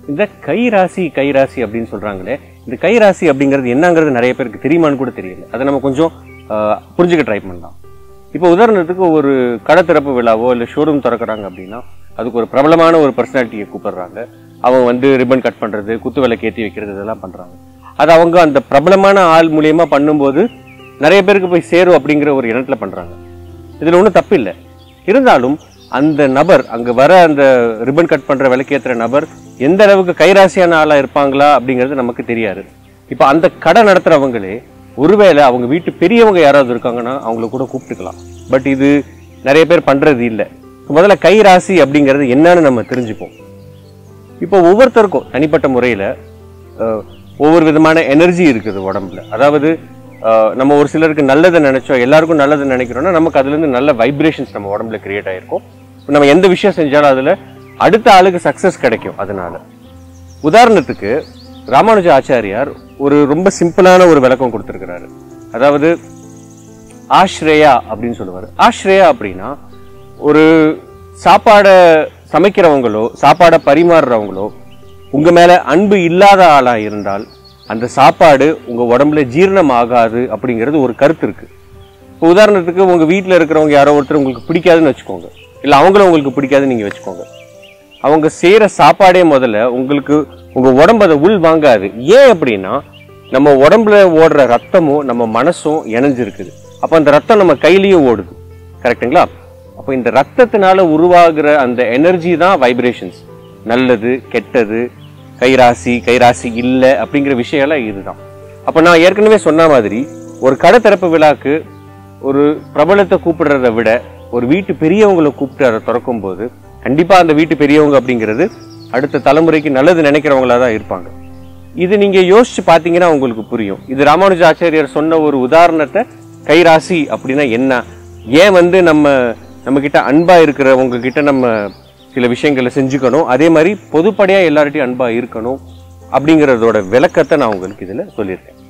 இந்த கைராசி கைராசி அப்படின்னு சொல்றாங்களே இந்த கைராசி அப்படிங்கிறது என்னங்கிறது நிறைய பேருக்கு தெரியுமான்னு கூட தெரியல அதை நம்ம கொஞ்சம் ஆஹ், புரிஞ்சுக்க ட்ரை பண்ணலாம் இப்போ உதாரணத்துக்கு ஒரு கடை திறப்பு விழாவோ இல்லை ஷோரூம் திறக்கிறாங்க அப்படின்னா அதுக்கு ஒரு பிரபலமான ஒரு பர்சனாலிட்டியை கூப்பிடுறாங்க அவங்க வந்து ரிப்பன் கட் பண்றது குத்து விளக்கு ஏற்றி வைக்கிறது இதெல்லாம் பண்றாங்க அது அவங்க அந்த பிரபலமான ஆள் மூலியமா பண்ணும்போது நிறைய பேருக்கு போய் சேரும் அப்படிங்கிற ஒரு எண்ணத்துல பண்றாங்க இதுல ஒன்றும் தப்பு இல்லை இருந்தாலும் அந்த நபர் அங்க வர அந்த ரிப்பன் கட் பண்ற விளக்கேத்துற நபர் எந்த அளவுக்கு கைராசியான ஆளா இருப்பாங்களா அப்படிங்கிறது நமக்கு தெரியாது இப்போ அந்த கடை நடத்துறவங்களே ஒருவேளை அவங்க வீட்டு பெரியவங்க யாராவது இருக்காங்கன்னா அவங்கள கூட கூப்பிட்டுக்கலாம் பட் இது நிறைய பேர் பண்றது இல்லை முதல்ல கைராசி அப்படிங்கிறது என்னன்னு நம்ம தெரிஞ்சுப்போம் இப்போ ஒவ்வொருத்தருக்கும் தனிப்பட்ட முறையில் ஒவ்வொரு விதமான எனர்ஜி இருக்குது உடம்புல அதாவது அஹ், நம்ம ஒரு சிலருக்கு நல்லதை நினைச்சோம் எல்லாருக்கும் நல்லதை நினைக்கிறோம்னா நமக்கு அதுலேருந்து நல்ல வைப்ரேஷன்ஸ் நம்ம உடம்புல கிரியேட் ஆயிருக்கும் இப்ப நம்ம எந்த விஷயம் செஞ்சாலும் அதில் அடுத்த ஆளுக்கு சக்ஸஸ் கிடைக்கும் அதனால உதாரணத்துக்கு ராமானுஜ ஆச்சாரியார் ஒரு ரொம்ப சிம்பிளான ஒரு விளக்கம் கொடுத்திருக்கிறாரு அதாவது ஆஷ்ரேயா அப்படின்னு சொல்லுவாரு ஆஷ்ரேயா அப்படின்னா ஒரு சாப்பாடை சமைக்கிறவங்களோ சாப்பாடை பரிமாறுறவங்களோ உங்க மேல அன்பு இல்லாத ஆளா இருந்தால் அந்த சாப்பாடு உங்க உடம்புல ஜீரணம் ஆகாது அப்படிங்கிறது ஒரு கருத்து இருக்கு இப்போ உதாரணத்துக்கு உங்க வீட்டில் இருக்கிறவங்க யாரோ ஒருத்தர் உங்களுக்கு பிடிக்காதுன்னு வச்சுக்கோங்க இல்லை அவங்களும் உங்களுக்கு பிடிக்காதுன்னு நீங்க வச்சுக்கோங்க அவங்க செய்யற சாப்பாடே முதல்ல உங்களுக்கு உங்க உடம்பு அதை உள் வாங்காது ஏன் அப்படின்னா நம்ம உடம்புல ஓடுற ரத்தமும் நம்ம மனசும் இணைஞ்சிருக்குது அப்ப அந்த ரத்தம் நம்ம கையிலயும் ஓடுது கரெக்ட்டுங்களா அப்ப இந்த ரத்தத்தினால உருவாகிற அந்த எனர்ஜி தான் வைப்ரேஷன்ஸ் நல்லது கெட்டது கைராசி கைராசி இல்லை அப்படிங்கிற விஷயம் எல்லாம் இதுதான் அப்ப நான் ஏற்கனவே சொன்ன மாதிரி ஒரு கடை திறப்பு விழாக்கு ஒரு பிரபலத்தை கூப்பிடுறத விட ஒரு வீட்டு பெரியவங்களை கூப்பிட்டு அதை திறக்கும் போது கண்டிப்பா அந்த வீட்டு பெரியவங்க அப்படிங்கிறது அடுத்த தலைமுறைக்கு நல்லது நினைக்கிறவங்களா தான் இருப்பாங்க இது நீங்க யோசிச்சு பாத்தீங்கன்னா உங்களுக்கு புரியும் இது ராமானுஜ ஆச்சாரியார் சொன்ன ஒரு உதாரணத்தை கைராசி அப்படின்னா என்ன ஏன் வந்து நம்ம நம்ம கிட்ட அன்பா இருக்கிறவங்க கிட்ட நம்ம சில விஷயங்களை செஞ்சுக்கணும் அதே மாதிரி பொதுப்படையா எல்லார்ட்டையும் அன்பா இருக்கணும் அப்படிங்கறதோட விளக்கத்தை நான் உங்களுக்கு இதுல சொல்லியிருக்கேன்